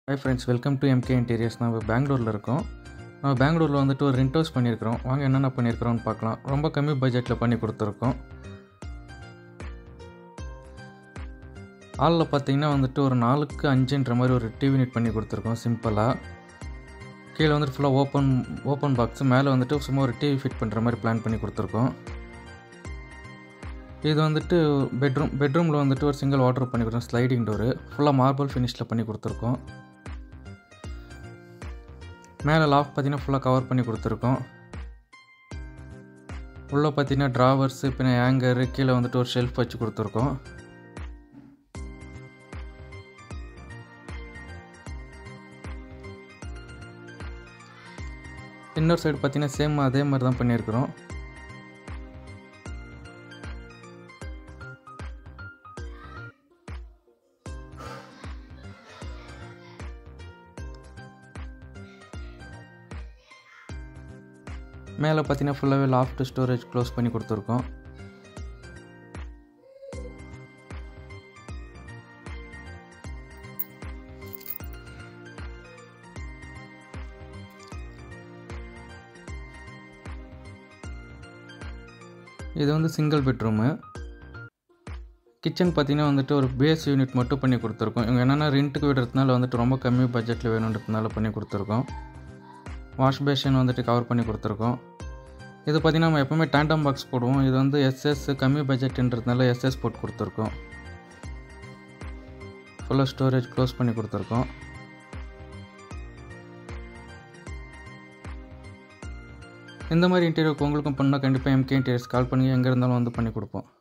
hi friends welcome to MK interiors நம்ம பெங்களூரில் இருக்கோம் நம்ம பெங்களூரில் வந்துட்டு ஒரு ரெண்ட் ஹவுஸ் பண்ணியிருக்கிறோம் வாங்க என்னென்ன பண்ணியிருக்கிறோம்னு பார்க்கலாம் ரொம்ப கம்மி பட்ஜெட்டில் பண்ணி கொடுத்துருக்கோம் ஹாலில் பார்த்தீங்கன்னா வந்துட்டு ஒரு நாலுக்கு அஞ்சுன்ற மாதிரி ஒரு டிவி யூனிட் பண்ணி கொடுத்துருக்கோம் சிம்பிளாக கீழே வந்துட்டு ஃபுல்லாக ஓப்பன் ஓப்பன் பாக்ஸ் மேலே வந்துட்டு சும்மா ஒரு டிவி ஃபிட் பண்ணுற மாதிரி பிளான் பண்ணி கொடுத்துருக்கோம் இது வந்துட்டு பெட்ரூம் பெட்ரூமில் வந்துட்டு ஒரு சிங்கிள் வாட்டர் பண்ணி கொடுத்தோம் ஸ்லைடிங் டோரு ஃபுல்லாக மார்பிள் ஃபினிஷில் பண்ணி கொடுத்துருக்கோம் மேலே லாஃப்ட் பார்த்தீங்கன்னா ஃபுல்லாக கவர் பண்ணி கொடுத்துருக்கோம் உள்ளே பார்த்தீங்கன்னா ட்ராவர்ஸு பின்ன ஹேங்கரு கீழே வந்துட்டு ஒரு ஷெல்ஃப் வச்சு கொடுத்துருக்கோம் இன்னொரு சைடு பார்த்தீங்கன்னா சேம் அதே மாதிரி தான் பண்ணியிருக்கிறோம் மேலே பார்த்தீங்கன்னா ஃபுல்லாகவே லாஃப்ட் ஸ்டோரேஜ் க்ளோஸ் பண்ணி கொடுத்துருக்கோம் இது வந்து சிங்கிள் பெட்ரூமு கிச்சன் பார்த்தீங்கன்னா வந்துட்டு ஒரு பேஸ் யூனிட் மட்டும் பண்ணி கொடுத்துருக்கோம் இவங்க என்னென்னா ரெண்ட்டுக்கு விடுறதுனால வந்துட்டு ரொம்ப கம்மி பட்ஜெட்டில் வேணுன்றதுனால பண்ணி கொடுத்துருக்கோம் வாஷ் பேஷன் வந்துட்டு கவர் பண்ணி கொடுத்துருக்கோம் இது பார்த்திங்கன்னா நம்ம எப்போவுமே டேண்டம் பாக்ஸ் போடுவோம் இது வந்து எஸ்எஸ் கம்மி பட்ஜெட்டுன்றதுனால எஸ்எஸ் போட்டு கொடுத்துருக்கோம் ஃபுல்லாக ஸ்டோரேஜ் க்ளோஸ் பண்ணி கொடுத்துருக்கோம் இந்த மாதிரி இன்டீரியருக்கு உங்களுக்கும் பண்ணால் கண்டிப்பாக எம்கே இன்டீரியர்ஸ் கால் பண்ணி எங்கே இருந்தாலும் வந்து பண்ணி கொடுப்போம்